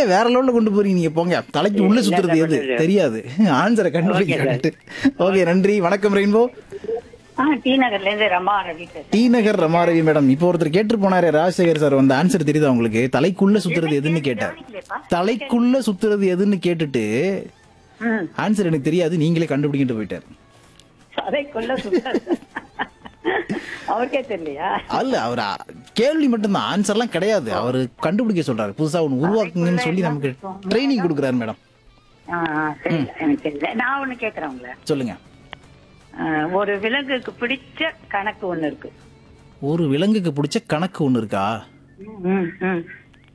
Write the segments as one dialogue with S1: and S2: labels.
S1: வேற லெவல்ல கொண்டு போறீங்க நீங்க போங்க தலைக்கு உள்ள சுத்துறது எது தெரியாது ஆன்சரை கண்டுபிடிக்க ஓகே நன்றி வணக்கம் ரெயின்போ
S2: ஆ டி நகர்ல இருந்து ரமா ரவி பேசுறேன்
S1: டி நகர் ரமாரவி மேடம் இப்போ ஒருத்தர் கேட்டு போனாரு ராஜசேகர் சார் வந்து ஆன்சர் தெரியுதா உங்களுக்கு தலைக்குள்ள சுத்துறது எதுன்னு கேட்டார் தலைக்குள்ள சுத்துறது எதுன்னு கேட்டுட்டு
S2: ம்
S1: ஆன்சர் எனக்கு தெரியாது நீங்களே கண்டுபிடிக்கிட்டு போயிட்டார்
S2: அதைக்குள்ள சுத்தம் அவருக்கே தெரியலையா
S1: அல்ல அவர் அ- கேள்வி மட்டும்தான் ஆன்சர்லாம் கிடையாது அவர் கண்டுபிடிக்க சொல்றாரு புதுசா ஒன்று உருவாக்குங்கன்னு சொல்லி நமக்கு ட்ரைனிங் கொடுக்குறாரு மேடம்
S2: ஆ, ஆ, தெரியல எனக்கு தெரியல நான் ஒண்ணு கேக்குறேன் உங்களை
S1: சொல்லுங்க
S2: ஆ, ஒரு விலங்குக்கு பிடிச்ச கணக்கு ஒண்ணு இருக்கு
S1: ஒரு விலங்குக்கு பிடிச்ச கணக்கு ஒன்று இருக்கா
S2: ம், ம்.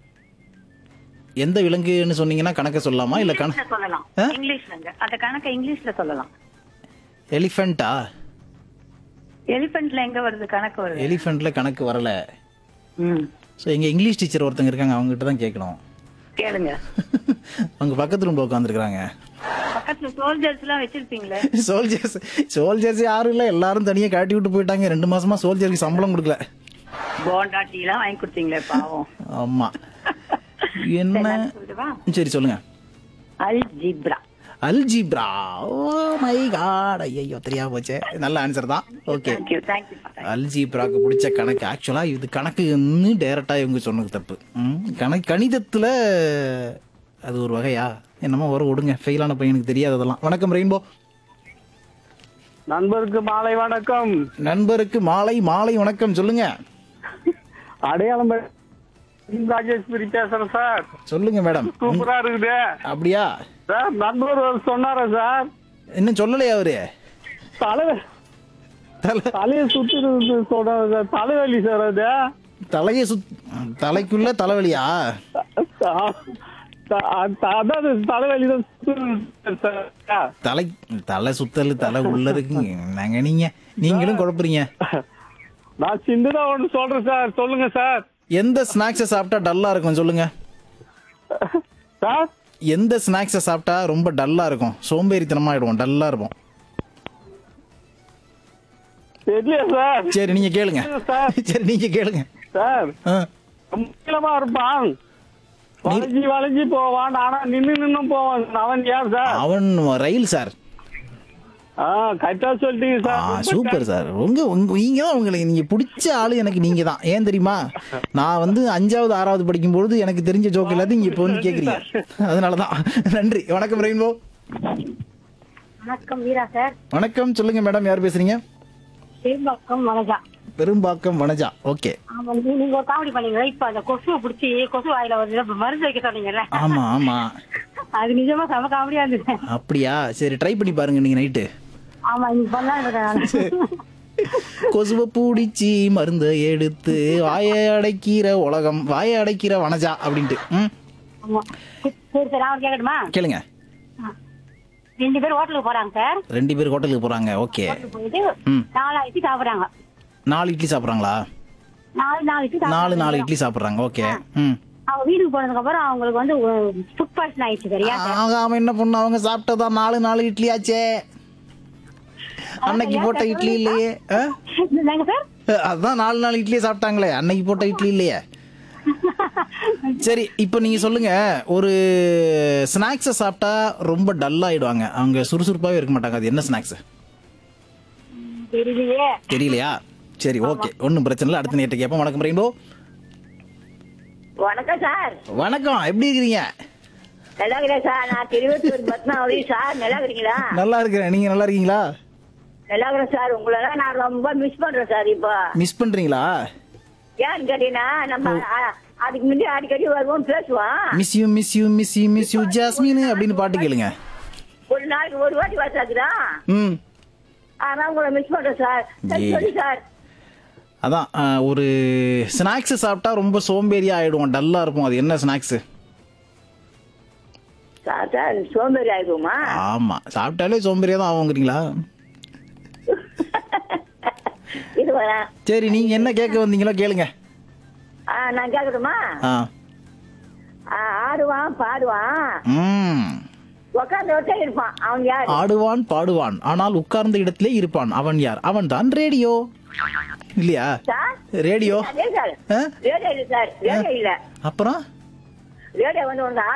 S1: எந்த விலங்குன்னு சொன்னீங்கன்னா கணக்க சொல்லலாமா இல்ல கண
S2: இங்கிலீஷ்ல சொல்லலாம்
S1: ஆ?
S2: இங்கிலீஷ்லங்க அந்த கணக்கை இங்கிலீஷ்ல சொல்லலாம்
S1: எலிஃபென்ட்டா
S2: எலிபென்ட்ல எங்க வருது கணக்கு வருது
S1: எலிஃபென்ட்ல கணக்கு வரல
S2: ம்
S1: ஸோ எங்க இங்கிலீஷ் டீச்சர் ஒருத்தங்க இருக்காங்க அவங்க கிட்ட தான் கேட்கணும்
S2: கேளுங்க
S1: அவங்க பக்கத்து ரூம்ல உட்காந்துருக்காங்க
S2: பக்கத்துல சோல்ஜர்ஸ் எல்லாம் வச்சிருப்பீங்களே
S1: சோல்ஜர்ஸ் சோல்ஜர்ஸ் யாரும் இல்ல எல்லாரும் தனியா காட்டி விட்டு போயிட்டாங்க ரெண்டு மாசமா சோல்ஜருக்கு சம்பளம் கொடுக்கல
S2: போண்டா டீ எல்லாம் வாங்கி கொடுத்தீங்களே பாவம்
S1: ஆமா என்ன
S2: சொல்லுவா
S1: சரி சொல்லுங்க
S2: algebra
S1: algebra oh my god ஐயோ தெரியாம போச்சே நல்ல ஆன்சர் தான் ஓகே
S2: தேங்க்யூ தேங்க்யூ
S1: அல்ஜிப்ராக்கு பிடிச்ச கணக்கு ஆக்சுவலா இது கணக்குன்னு டைரக்டா இவங்க சொன்னது தப்பு ம், கணக்கு கணிதத்துல அது ஒரு வகையா என்னமோ வர விடுங்க ஃபெயிலான பையனுக்கு தெரியாததெல்லாம் வணக்கம் ரெயின்போ
S3: நண்பருக்கு மாலை வணக்கம்
S1: நண்பருக்கு மாலை மாலை வணக்கம் சொல்லுங்க
S3: அடையாளம் பே- ராஜேஸ்வரி பேசுறேன் சார்
S1: சொல்லுங்க மேடம்
S3: சூப்பரா இருக்குது
S1: அப்படியா
S3: சார் நண்பர் ஒரு சொன்னாரா சார்
S1: இன்னும் சொல்லலையா அவரு
S3: தலை
S1: தலை
S3: தலையை சுத்துறது சொல்றாரு சார் தலைவலி சார் அது
S1: தலையை சுத் தலைக்குள்ள தலைவலியா
S3: த- த- அதாவது தலைவலி தான் சுத்துறது சார்
S1: தலை தலை சுத்தல் தலை உள்ள இருக்குங்க நாங்க நீங்க நீங்களும் குழப்புறீங்க
S3: நான் சின்னதா ஒண்ணு சொல்றேன் சார் சொல்லுங்க சார்
S1: எந்த ஸ்நாக்ஸை சாப்பிட்டா டல்லா இருக்கும் சொல்லுங்க
S3: சார்
S1: எந்த ஸ்நாக்ஸை சாப்பிட்டா ரொம்ப டல்லா இருக்கும் சோம்பேறித்தனமா ஆயிடுவோம் டல்லா இருப்போம்
S3: தெரியல சார்
S1: சரி நீங்க கேளுங்க
S3: சார்
S1: சரி நீங்க கேளுங்க
S3: சார்
S1: ஆ.
S3: நீளமா இருப்பான் வளைஞ்சி வளைஞ்சி போவான் ஆனா நின்னு நின்னும் போவான் அவன் யார் சார்
S1: அவன் ரயில் சார்
S3: ஆ கரெக்டா சொல்லிட்டீங்க
S1: ஆ
S3: சார் ரொம்ப
S1: சூப்பர் சார் உங்க உங்க நீங்க தான் உங்களுக்கு நீங்க பிடிச்ச ஆளு எனக்கு நீங்க தான் ஏன் தெரியுமா நான் வந்து அஞ்சாவது ஆறாவது படிக்கும்பொழுது எனக்கு தெரிஞ்ச ஜோக் எல்லாத்தையும் இங்க இப்போ வந்து கேக்குறீங்க அதனாலதான் நன்றி வணக்கம் ரெயின்போ
S2: வணக்கம் வீரா சார்
S1: வணக்கம் சொல்லுங்க மேடம் யார் பேசுறீங்க
S2: ஸ்ரீபாக்கம் வனஜா
S1: பெரும்பாக்கம் வனஜா ஓகே
S2: ஆமா நீ- நீங்க ஒரு காமெடி பண்ணீங்க இப்ப அந்த கொசுவை பிடிச்சி கொசு வாயில வந்து இப்ப மருந்து வைக்க சொன்னீங்கல்ல
S1: ஆமா ஆமா
S2: அது நிஜமா செம காமெடியா இருந்தது
S1: அப்படியா சரி ட்ரை பண்ணி பாருங்க நீங்க நைட்டு
S2: ஆமா நீங்க பண்ணா இருக்கேன்
S1: கொசுவை பூடிச்சி மருந்தை எடுத்து வாயை அடைக்கிற உலகம் வாயை அடைக்கிற வனஜா அப்படின்ட்டு ம்
S2: ஆமா சரி சார் அவன் கேட்கட்டுமா
S1: கேளுங்க
S2: ரெண்டு பேரும் ஹோட்டலுக்கு போறாங்க சார்
S1: ரெண்டு பேர் ஹோட்டலுக்கு போறாங்க ஓகே
S2: ஹோட்டலுக்கு போயிட்டு
S1: ம்.
S2: நாலாயிரத்தி சாப்பிடுறாங்க
S1: நாலு இட்லி சாப்பிட்றாங்களா
S2: நாலு நாலு இட்லி
S1: நாலு
S2: சாப்பிடுறாங்க.
S1: நாலு இட்லி சாப்பிட்றாங்க ஓகே ம்
S2: அவங்க வீட்டுக்கு போனதுக்கு அப்புறம் அவங்களுக்கு வந்து ஃபுட் பாய்சன் ஆயிடுச்சு சரியா
S1: ஆக அவன் என்ன பண்ண அவங்க சாப்பிட்டதா நாலு நாலு இட்லி ஆச்சே அன்னைக்கு போட்ட இட்லி இல்லையே ஆ?
S2: என்னங்க சார்
S1: அதான் நாலு நாலு இட்லியே சாப்பிட்டாங்களே அன்னைக்கு போட்ட இட்லி இல்லையே சரி இப்போ நீங்க சொல்லுங்க ஒரு ஸ்நாக்ஸை சாப்பிட்டா ரொம்ப டல் ஆயிடுவாங்க அவங்க சுறுசுறுப்பாவே இருக்க மாட்டாங்க அது என்ன ஸ்நாக்ஸ்
S2: தெரியலையே
S1: தெரியலையா சரி ஓகே ஒன்றும் பிரச்சனை இல்லை அடுத்த நேரத்தை கேட்போம் வணக்கம் ரெயின்போ
S4: வணக்கம் சார்
S1: வணக்கம் எப்படி இருக்கிறீங்க
S4: நல்லா இருக்கிறேன் சார் நான் திருவத்தூர் பத்மாவதி சார் நல்லா இருக்கிறீங்களா
S1: நல்லா இருக்கிறேன் நீங்க நல்லா இருக்கீங்களா
S4: நல்லா இருக்கிறேன் சார் உங்களெல்லாம் நான் ரொம்ப மிஸ் பண்றேன் சார் இப்போ
S1: மிஸ் பண்றீங்களா
S4: ஏன்னு கேட்டீங்கன்னா நம்ம அ- அதுக்கு முன்னாடி அடிக்கடி வருவோம் பேசுவோம்
S1: miss you miss you miss you miss you jasmine அப்படின்னு பாட்டு கேளுங்க
S4: ஒரு நாளைக்கு ஒரு வாட்டி வச்சாக்குதான்
S1: ம்
S4: ஆனா உங்களை மிஸ் பண்றேன் சார் சரி,
S1: ஏய்.
S4: சொல்லி சார்
S1: அதான் ஆ, ஒரு ஸ்நாக்ஸ் சாப்பிட்டா ரொம்ப சோம்பேறியா ஆயிடுவோம் டல்லா இருப்போம் அது என்ன ஸ்நாக்ஸ்
S4: சார் சார் சோம்பேறி ஆயிடுவோமா
S1: ஆமா சாப்பிட்டாலே சோம்பேறியா தான் ஆகுங்கிறீங்களா
S4: இது வரேன்
S1: சரி நீங்க என்ன கேட்க வந்தீங்களோ கேளுங்க
S4: ஆ, நான் கேட்கட்டுமா
S1: ஆ
S4: ஆ, ஆடுவான் பாடுவான்
S1: ம்
S4: உட்காந்து ஒட்டே இருப்பான் அவன் யாரு
S1: ஆடுவான் பாடுவான் ஆனால் உட்கார்ந்த இடத்திலே இருப்பான் அவன் யார் அவன் தான் ரேடியோ இல்லையா
S4: சார்
S1: ரேடியோ
S4: அதே சார்
S1: ஆ?
S4: ரேடியோ இல்ல சார் ரேடியோ இல்ல
S1: அப்புறம்
S4: ரேடியோ வந்து ஒன்று